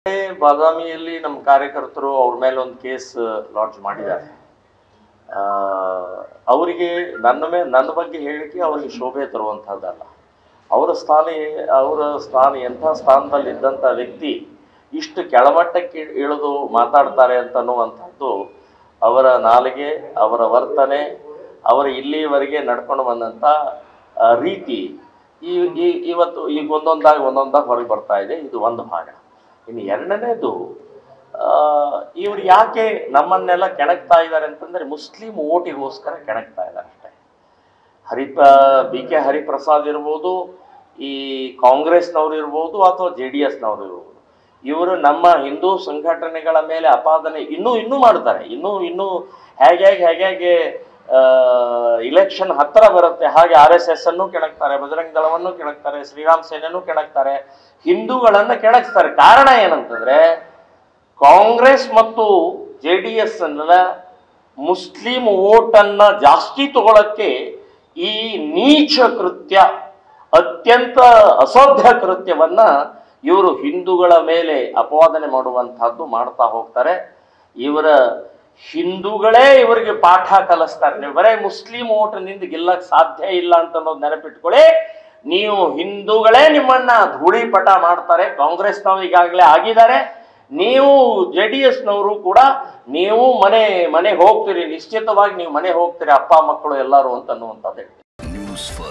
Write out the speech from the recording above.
ಬಾದಾಮಿಯಲ್ಲಿ ನಮ್ಮ ಕಾರ್ಯಕರ್ತರು ಅವ್ರ ಮೇಲೆ ಒಂದು ಕೇಸ್ ಲಾಂಚ್ ಮಾಡಿದ್ದಾರೆ ಆ, ಅವರಿಗೆ ನನ್ನ ಮೇಲೆ ನನ್ನ ಬಗ್ಗೆ ಹೇಳಿಕೆ ಅವರಿಗೆ ಶೋಭೆ ತರುವಂಥದ್ದಲ್ಲ ಅವರ ಸ್ಥಾನ ಏ- ಅವರ ಸ್ಥಾನ ಎಂಥ ಸ್ಥಾನದಲ್ಲಿ ಇದ್ದಂಥ ವ್ಯಕ್ತಿ ಇಷ್ಟು ಕೆಳಮಟ್ಟಕ್ಕೆ ಇಳಿದು ಮಾತಾಡ್ತಾರೆ ಅಂತ ಅನ್ನುವಂಥದ್ದು ಅವರ ನಾಲಿಗೆ ಅವರ ವರ್ತನೆ ಅವರ ಇಲ್ಲಿಯವರೆಗೆ ನಡ್ಕೊಂಡು ಬಂದಂಥ ಆ, ರೀತಿ ಈ ಈ- ಇವತ್ತು ಈಗ ಒಂದೊಂದಾಗಿ ಒಂದೊಂದಾಗಿ ಹೊರಗೆ ಬರ್ತಾ ಇದೆ ಇದು ಒಂದು ಭಾಗ ಇನ್ನು ಎರಡನೇದು ಇವ್ರು ಯಾಕೆ ನಮ್ಮನ್ನೆಲ್ಲ ಕೆಣಕ್ತಾ ಇದ್ದಾರೆ ಅಂತಂದ್ರೆ ಮುಸ್ಲಿಂ ಓಟಿಗೋಸ್ಕರ ಕೆಣಕ್ತಾ ಇದ್ದಾರೆ ಅಷ್ಟೇ ಹರಿಪ ಬಿ ಕೆ ಹರಿಪ್ರಸಾದ್ ಇರ್ಬೋದು ಈ ಕಾಂಗ್ರೆಸ್ನವ್ರು ಇರ್ಬೋದು ಅಥವಾ ಜೆ ಡಿ ಎಸ್ನವ್ರು ಇರ್ಬೋದು ಇವರು ನಮ್ಮ ಹಿಂದೂ ಸಂಘಟನೆಗಳ ಮೇಲೆ ಅಪಾದನೆ ಇನ್ನೂ ಇನ್ನೂ ಮಾಡ್ತಾರೆ ಇನ್ನೂ ಇನ್ನೂ ಹೇಗೆ ಹೇಗೆ ಹೇಗೆ ಹೇಗೆ ಇಲೆಕ್ಷನ್ ಹತ್ತಿರ ಬರುತ್ತೆ ಹಾಗೆ ಆರ್ ಎಸ್ ಎಸ್ ಅನ್ನು ಕೆಣಕ್ತಾರೆ ಬಜರಂಗ ದಳವನ್ನು ಕೆಣಕ್ತಾರೆ ಶ್ರೀರಾಮ್ ಸೇನೆನೂ ಕೆಣಕ್ತಾರೆ ಹಿಂದೂಗಳನ್ನ ಕೆಣಕ್ತಾರೆ ಕಾರಣ ಏನಂತಂದ್ರೆ ಕಾಂಗ್ರೆಸ್ ಮತ್ತು ಜೆ ಡಿ ಎಸ್ ಅನ್ನ ಮುಸ್ಲಿಂ ಓಟನ್ನ ಜಾಸ್ತಿ ತಗೊಳಕ್ಕೆ ಈ ನೀಚ ಕೃತ್ಯ ಅತ್ಯಂತ ಅಸಭ್ಯ ಕೃತ್ಯವನ್ನ ಇವರು ಹಿಂದೂಗಳ ಮೇಲೆ ಅಪವಾದನೆ ಮಾಡುವಂತಹದ್ದು ಮಾಡ್ತಾ ಹೋಗ್ತಾರೆ ಇವರ ಹಿಂದೂಗಳೇ ಇವರಿಗೆ ಪಾಠ ಕಲಿಸ್ತಾರೆ ನೀವು ಬರೇ ಮುಸ್ಲಿಂ ಓಟ್ನಿಂದ ಗೆಲ್ಲಕ್ ಸಾಧ್ಯ ಇಲ್ಲ ಅಂತ ಅನ್ನೋದು ನೆನಪಿಟ್ಕೊಳ್ಳಿ ನೀವು ಹಿಂದೂಗಳೇ ನಿಮ್ಮನ್ನ ಧೂಳಿಪಟ ಮಾಡ್ತಾರೆ ಕಾಂಗ್ರೆಸ್ನವ್ರು ಈಗಾಗಲೇ ಆಗಿದ್ದಾರೆ ನೀವು ಜೆ ಡಿ ಎಸ್ನವರು ಕೂಡ ನೀವು ಮನೆ ಮನೆ ಹೋಗ್ತೀರಿ ನಿಶ್ಚಿತವಾಗಿ ನೀವು ಮನೆ ಹೋಗ್ತೀರಿ ಅಪ್ಪ ಮಕ್ಕಳು ಎಲ್ಲರೂ ಅಂತ ಅನ್ನುವಂಥದ್ದು ಹೇಳ್ತೀನಿ ನ್ಯೂಸ್ ಫಸ್ಟ್